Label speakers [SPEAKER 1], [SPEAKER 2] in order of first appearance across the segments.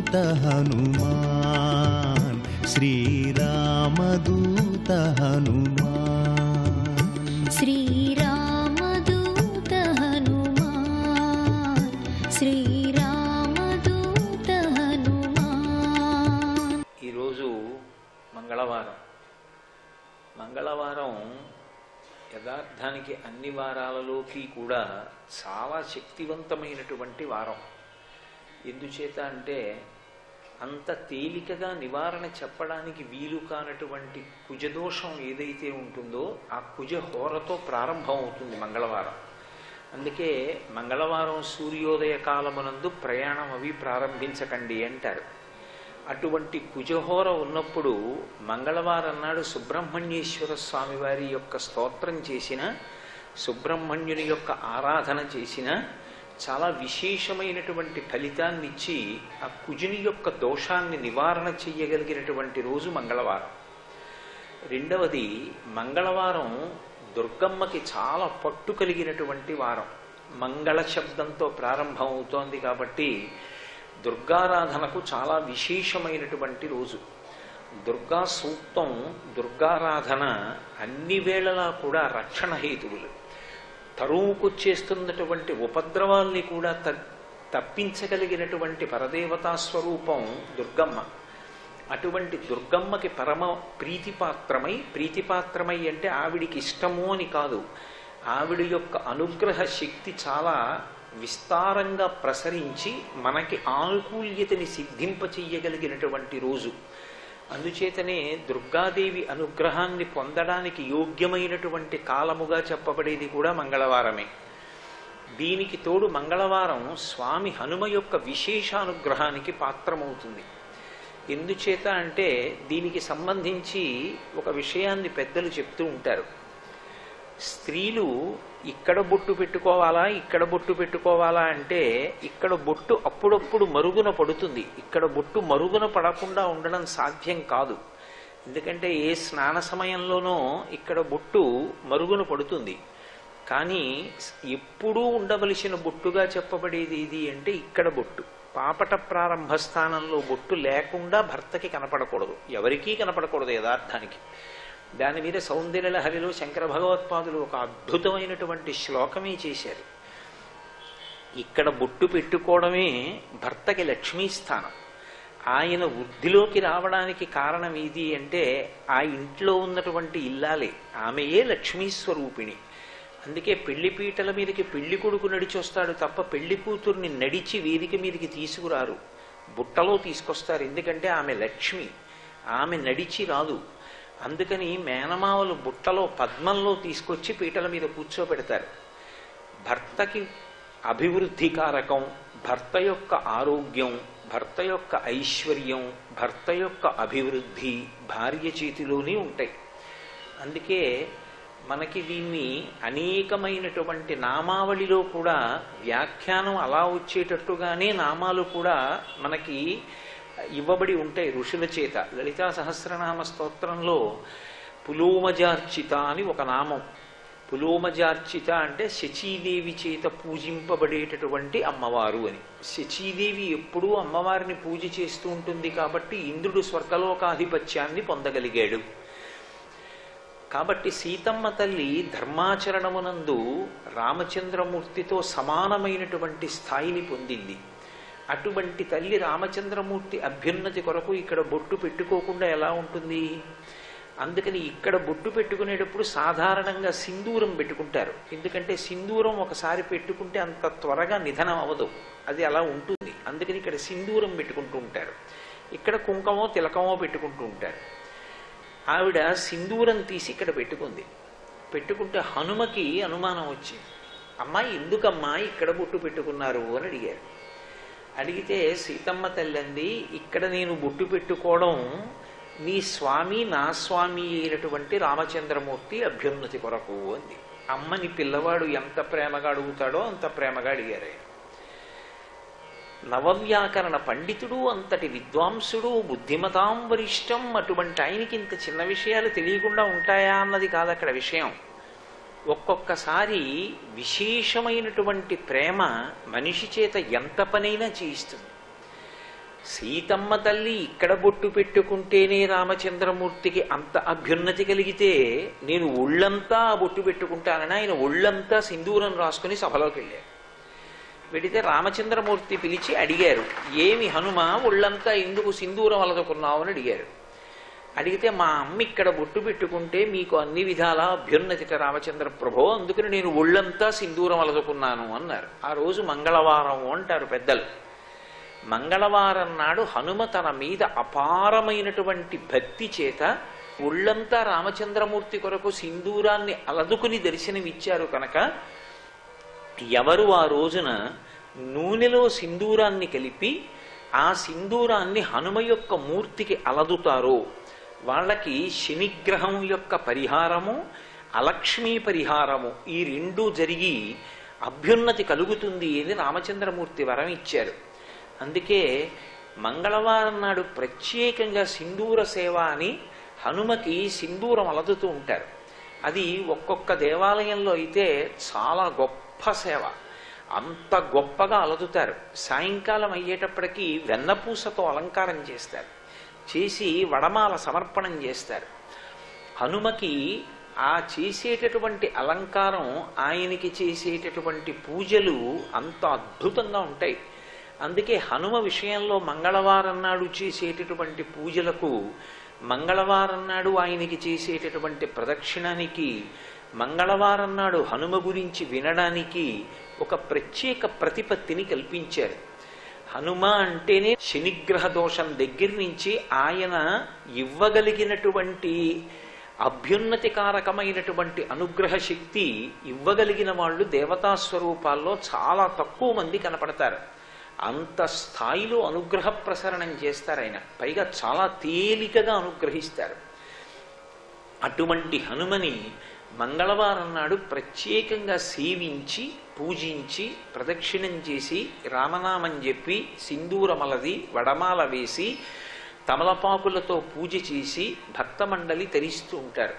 [SPEAKER 1] శ్రీరామదూత హనుమాన్ శ్రీరామదూత హనుమాన్
[SPEAKER 2] శ్రీరామదూత హనుమాన్ శ్రీరామదూత హనుమాన్
[SPEAKER 3] ఈరోజు మంగళవారం మంగళవారం యథార్థానికి అన్ని వారాలలోకి కూడా చాలా శక్తివంతమైనటువంటి వారం ఎందుచేత అంటే అంత తేలికగా నివారణ చెప్పడానికి వీలు కానటువంటి కుజదోషం ఏదైతే ఉంటుందో ఆ కుజ హోరతో ప్రారంభం అవుతుంది మంగళవారం అందుకే మంగళవారం సూర్యోదయ కాలమునందు ప్రయాణం అవి ప్రారంభించకండి అంటారు అటువంటి కుజహోర ఉన్నప్పుడు మంగళవారం నాడు సుబ్రహ్మణ్యేశ్వర స్వామి వారి యొక్క స్తోత్రం చేసిన సుబ్రహ్మణ్యుని యొక్క ఆరాధన చేసిన చాలా విశేషమైనటువంటి ఫలితాన్ని ఇచ్చి ఆ కుజుని యొక్క దోషాన్ని నివారణ చెయ్యగలిగినటువంటి రోజు మంగళవారం రెండవది మంగళవారం దుర్గమ్మకి చాలా పట్టు కలిగినటువంటి వారం మంగళ శబ్దంతో ప్రారంభం అవుతోంది కాబట్టి దుర్గారాధనకు చాలా విశేషమైనటువంటి రోజు దుర్గా సూక్తం దుర్గారాధన అన్ని వేళలా కూడా రక్షణ హేతువులు తరువుకొచ్చేస్తున్నటువంటి ఉపద్రవాల్ని కూడా త తప్పించగలిగినటువంటి పరదేవతా స్వరూపం దుర్గమ్మ అటువంటి దుర్గమ్మకి పరమ ప్రీతిపాత్రమై ప్రీతిపాత్రమై అంటే ఆవిడికి ఇష్టము అని కాదు ఆవిడ యొక్క అనుగ్రహ శక్తి చాలా విస్తారంగా ప్రసరించి మనకి ఆనుకూల్యతని సిద్ధింప చెయ్యగలిగినటువంటి రోజు అందుచేతనే దుర్గాదేవి అనుగ్రహాన్ని పొందడానికి యోగ్యమైనటువంటి కాలముగా చెప్పబడేది కూడా మంగళవారమే దీనికి తోడు మంగళవారం స్వామి హనుమ యొక్క విశేషానుగ్రహానికి పాత్రమవుతుంది ఎందుచేత అంటే దీనికి సంబంధించి ఒక విషయాన్ని పెద్దలు చెప్తూ ఉంటారు స్త్రీలు ఇక్కడ బొట్టు పెట్టుకోవాలా ఇక్కడ బొట్టు పెట్టుకోవాలా అంటే ఇక్కడ బొట్టు అప్పుడప్పుడు మరుగున పడుతుంది ఇక్కడ బొట్టు మరుగున పడకుండా ఉండడం సాధ్యం కాదు ఎందుకంటే ఏ స్నాన సమయంలోనో ఇక్కడ బొట్టు మరుగున పడుతుంది కానీ ఎప్పుడూ ఉండవలసిన బొట్టుగా చెప్పబడేది ఇది అంటే ఇక్కడ బొట్టు పాపట ప్రారంభ స్థానంలో బొట్టు లేకుండా భర్తకి కనపడకూడదు ఎవరికీ కనపడకూడదు యథార్థానికి దాని మీద సౌందర్యలహరిలో శంకర భగవత్పాదులు ఒక అద్భుతమైనటువంటి శ్లోకమే చేశారు ఇక్కడ బొట్టు పెట్టుకోవడమే భర్తకి లక్ష్మీ స్థానం ఆయన వృద్ధిలోకి రావడానికి కారణం ఇది అంటే ఆ ఇంట్లో ఉన్నటువంటి ఇల్లాలే ఆమెయే లక్ష్మీ స్వరూపిణి అందుకే పెళ్లి పీటల మీదకి పెళ్లి కొడుకు నడిచొస్తాడు తప్ప పెళ్లి కూతుర్ని నడిచి వేదిక మీదకి తీసుకురారు బుట్టలో తీసుకొస్తారు ఎందుకంటే ఆమె లక్ష్మి ఆమె నడిచి రాదు అందుకని మేనమావలు బుట్టలో పద్మంలో తీసుకొచ్చి పీటల మీద కూర్చోబెడతారు భర్తకి అభివృద్ధి కారకం భర్త యొక్క ఆరోగ్యం భర్త యొక్క ఐశ్వర్యం భర్త యొక్క అభివృద్ధి భార్య చేతిలోనే ఉంటాయి అందుకే మనకి దీన్ని అనేకమైనటువంటి నామావళిలో కూడా వ్యాఖ్యానం అలా వచ్చేటట్టుగానే నామాలు కూడా మనకి ఇవ్వబడి ఉంటాయి ఋషుల చేత లలితా సహస్రనామ స్తోత్రంలో పులోమజార్చిత అని ఒక నామం పులోమజార్చిత అంటే శచీదేవి చేత పూజింపబడేటటువంటి అమ్మవారు అని శచీదేవి ఎప్పుడూ అమ్మవారిని పూజ చేస్తూ ఉంటుంది కాబట్టి ఇంద్రుడు స్వర్గలోకాధిపత్యాన్ని పొందగలిగాడు కాబట్టి సీతమ్మ తల్లి ధర్మాచరణమునందు రామచంద్రమూర్తితో సమానమైనటువంటి స్థాయిని పొందింది అటువంటి తల్లి రామచంద్రమూర్తి అభ్యున్నతి కొరకు ఇక్కడ బొట్టు పెట్టుకోకుండా ఎలా ఉంటుంది అందుకని ఇక్కడ బొట్టు పెట్టుకునేటప్పుడు సాధారణంగా సింధూరం పెట్టుకుంటారు ఎందుకంటే సింధూరం ఒకసారి పెట్టుకుంటే అంత త్వరగా నిధనం అవ్వదు అది అలా ఉంటుంది అందుకని ఇక్కడ సింధూరం పెట్టుకుంటూ ఉంటారు ఇక్కడ కుంకమో తిలకమో పెట్టుకుంటూ ఉంటారు ఆవిడ సింధూరం తీసి ఇక్కడ పెట్టుకుంది పెట్టుకుంటే హనుమకి అనుమానం వచ్చింది అమ్మా ఎందుకమ్మా ఇక్కడ బొట్టు పెట్టుకున్నారు అని అడిగారు అడిగితే సీతమ్మ తల్లంది ఇక్కడ నేను బొట్టు పెట్టుకోవడం నీ స్వామి నా స్వామి అయినటువంటి రామచంద్రమూర్తి అభ్యున్నతి కొరకు అంది అమ్మని పిల్లవాడు ఎంత ప్రేమగా అడుగుతాడో అంత ప్రేమగా అడిగారు ఆయన. నవవ్యాకరణ పండితుడు అంతటి విద్వాంసుడు బుద్ధిమతాం వరిష్టం అటువంటి ఆయనకి ఇంత చిన్న విషయాలు తెలియకుండా ఉంటాయా అన్నది కాదు అక్కడ విషయం ఒక్కొక్కసారి విశేషమైనటువంటి ప్రేమ మనిషి చేత ఎంత పనైనా చేయిస్తుంది సీతమ్మ తల్లి ఇక్కడ బొట్టు పెట్టుకుంటేనే రామచంద్రమూర్తికి అంత అభ్యున్నతి కలిగితే నేను ఒళ్ళంతా ఆ బొట్టు పెట్టుకుంటానని ఆయన ఒళ్ళంతా సింధూరం రాసుకుని సభలోకి వెళ్ళారు వెడితే రామచంద్రమూర్తి పిలిచి అడిగారు ఏమి హనుమ ఒళ్ళంతా ఎందుకు సింధూరం అలదుకున్నావు అని అడిగారు అడిగితే మా అమ్మ ఇక్కడ బొట్టు పెట్టుకుంటే మీకు అన్ని విధాల అభ్యున్నతిట రామచంద్ర ప్రభో అందుకని నేను ఒళ్ళంతా సింధూరం అలదుకున్నాను అన్నారు ఆ రోజు మంగళవారం అంటారు పెద్దలు మంగళవారం నాడు హనుమ తన మీద అపారమైనటువంటి భక్తి చేత ఒళ్ళంతా రామచంద్రమూర్తి కొరకు సింధూరాన్ని అలదుకుని దర్శనమిచ్చారు కనుక ఎవరు ఆ రోజున నూనెలో సింధూరాన్ని కలిపి ఆ సింధూరాన్ని హనుమ యొక్క మూర్తికి అలదుతారో వాళ్ళకి శనిగ్రహం యొక్క పరిహారము అలక్ష్మీ పరిహారము ఈ రెండూ జరిగి అభ్యున్నతి కలుగుతుంది అని రామచంద్రమూర్తి వరం ఇచ్చారు అందుకే మంగళవారం నాడు ప్రత్యేకంగా సింధూర సేవ అని హనుమకి సింధూరం అలదుతూ ఉంటారు అది ఒక్కొక్క దేవాలయంలో అయితే చాలా గొప్ప సేవ అంత గొప్పగా అలదుతారు సాయంకాలం అయ్యేటప్పటికీ వెన్నపూసతో అలంకారం చేస్తారు చేసి వడమాల సమర్పణం చేస్తారు హనుమకి ఆ చేసేటటువంటి అలంకారం ఆయనకి చేసేటటువంటి పూజలు అంత అద్భుతంగా ఉంటాయి అందుకే హనుమ విషయంలో మంగళవారం నాడు చేసేటటువంటి పూజలకు మంగళవారం నాడు ఆయనకి చేసేటటువంటి ప్రదక్షిణానికి మంగళవారం నాడు హనుమ గురించి వినడానికి ఒక ప్రత్యేక ప్రతిపత్తిని కల్పించారు హనుమ అంటేనే శనిగ్రహ దోషం దగ్గర నుంచి ఆయన ఇవ్వగలిగినటువంటి అభ్యున్నతికారకమైనటువంటి అనుగ్రహ శక్తి ఇవ్వగలిగిన వాళ్ళు దేవతా స్వరూపాల్లో చాలా తక్కువ మంది కనపడతారు అంత స్థాయిలో అనుగ్రహ ప్రసరణం చేస్తారు ఆయన పైగా చాలా తేలికగా అనుగ్రహిస్తారు అటువంటి హనుమని మంగళవారం నాడు ప్రత్యేకంగా సేవించి పూజించి ప్రదక్షిణం చేసి రామనామం చెప్పి సింధూరమలది వడమాల వేసి తమలపాకులతో పూజ చేసి భక్తమండలి తరిస్తూ ఉంటారు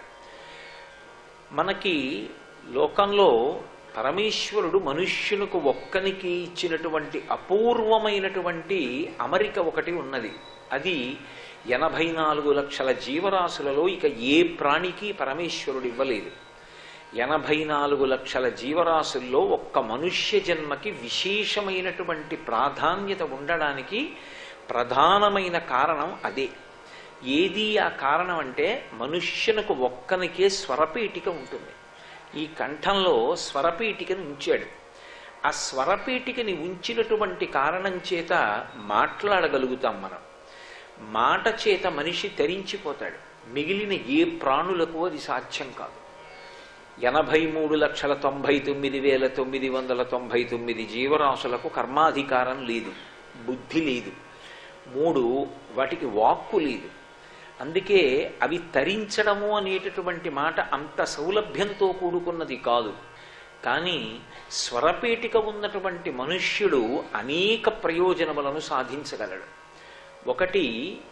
[SPEAKER 3] మనకి లోకంలో పరమేశ్వరుడు మనుష్యునికి ఒక్కనికి ఇచ్చినటువంటి అపూర్వమైనటువంటి అమరిక ఒకటి ఉన్నది అది ఎనభై నాలుగు లక్షల జీవరాశులలో ఇక ఏ ప్రాణికి పరమేశ్వరుడు ఇవ్వలేదు ఎనభై నాలుగు లక్షల జీవరాశుల్లో ఒక్క మనుష్య జన్మకి విశేషమైనటువంటి ప్రాధాన్యత ఉండడానికి ప్రధానమైన కారణం అదే ఏది ఆ కారణం అంటే మనుష్యునకు ఒక్కనికే స్వరపీఠిక ఉంటుంది ఈ కంఠంలో స్వరపీఠికను ఉంచాడు ఆ స్వరపీఠికని ఉంచినటువంటి కారణం చేత మాట్లాడగలుగుతాం మనం మాట చేత మనిషి తరించిపోతాడు మిగిలిన ఏ ప్రాణులకు అది సాధ్యం కాదు ఎనభై మూడు లక్షల తొంభై తొమ్మిది వేల తొమ్మిది వందల తొంభై తొమ్మిది జీవరాశులకు కర్మాధికారం లేదు బుద్ధి లేదు మూడు వాటికి వాక్కు లేదు అందుకే అవి తరించడము అనేటటువంటి మాట అంత సౌలభ్యంతో కూడుకున్నది కాదు కానీ స్వరపేటిక ఉన్నటువంటి మనుష్యుడు అనేక ప్రయోజనములను సాధించగలడు ఒకటి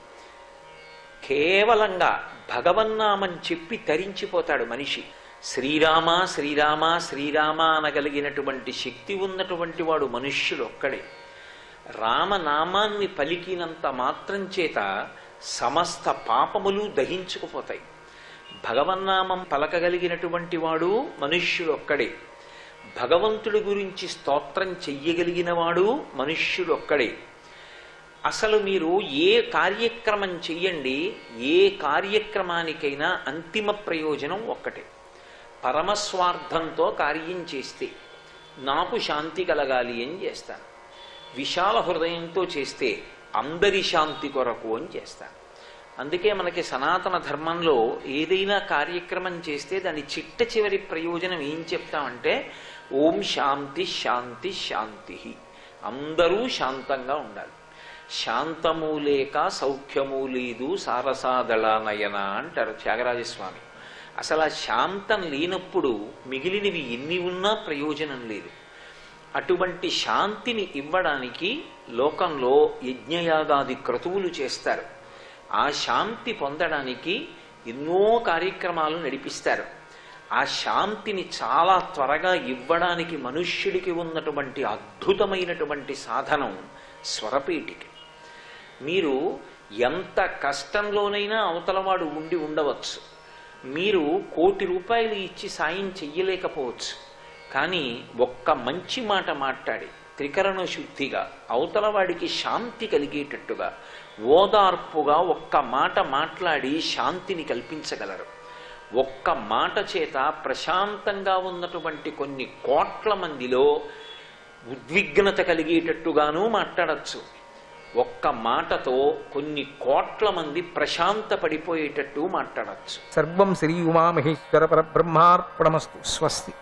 [SPEAKER 3] కేవలంగా భగవన్నామం చెప్పి తరించిపోతాడు మనిషి శ్రీరామ శ్రీరామ శ్రీరామ అనగలిగినటువంటి శక్తి ఉన్నటువంటి వాడు మనుష్యుడు ఒక్కడే రామనామాన్ని పలికినంత మాత్రం చేత సమస్త పాపములు దహించుకుపోతాయి భగవన్నామం పలకగలిగినటువంటి వాడు మనుష్యుడు ఒక్కడే భగవంతుడి గురించి స్తోత్రం చెయ్యగలిగిన వాడు మనుష్యుడు ఒక్కడే అసలు మీరు ఏ కార్యక్రమం చెయ్యండి ఏ కార్యక్రమానికైనా అంతిమ ప్రయోజనం ఒక్కటే పరమస్వార్థంతో కార్యం చేస్తే నాకు శాంతి కలగాలి అని చేస్తాను విశాల హృదయంతో చేస్తే అందరి శాంతి కొరకు అని చేస్తాను అందుకే మనకి సనాతన ధర్మంలో ఏదైనా కార్యక్రమం చేస్తే దాని చిట్ట చివరి ప్రయోజనం ఏం చెప్తామంటే ఓం శాంతి శాంతి శాంతి అందరూ శాంతంగా ఉండాలి శాంతము లేక సౌఖ్యము లేదు సారసాదళానయన అంటారు త్యాగరాజస్వామి అసలు ఆ శాంతం లేనప్పుడు మిగిలినవి ఎన్ని ఉన్నా ప్రయోజనం లేదు అటువంటి శాంతిని ఇవ్వడానికి లోకంలో యజ్ఞయాగాది క్రతువులు చేస్తారు ఆ శాంతి పొందడానికి ఎన్నో కార్యక్రమాలు నడిపిస్తారు ఆ శాంతిని చాలా త్వరగా ఇవ్వడానికి మనుష్యుడికి ఉన్నటువంటి అద్భుతమైనటువంటి సాధనం స్వరపీఠిక మీరు ఎంత కష్టంలోనైనా అవతలవాడు ఉండి ఉండవచ్చు మీరు కోటి రూపాయలు ఇచ్చి సాయం చెయ్యలేకపోవచ్చు కానీ ఒక్క మంచి మాట మాట్లాడి త్రికరణ శుద్ధిగా అవతల వాడికి శాంతి కలిగేటట్టుగా ఓదార్పుగా ఒక్క మాట మాట్లాడి శాంతిని కల్పించగలరు ఒక్క మాట చేత ప్రశాంతంగా ఉన్నటువంటి కొన్ని కోట్ల మందిలో ఉద్విగ్నత కలిగేటట్టుగానూ మాట్లాడచ్చు ఒక్క మాటతో కొన్ని కోట్ల మంది ప్రశాంత పడిపోయేటట్టు మాట్లాడచ్చు
[SPEAKER 1] సర్వం శ్రీ ఉమామహేశ్వర పరబ్రహ్మార్పణమస్తు స్వస్తి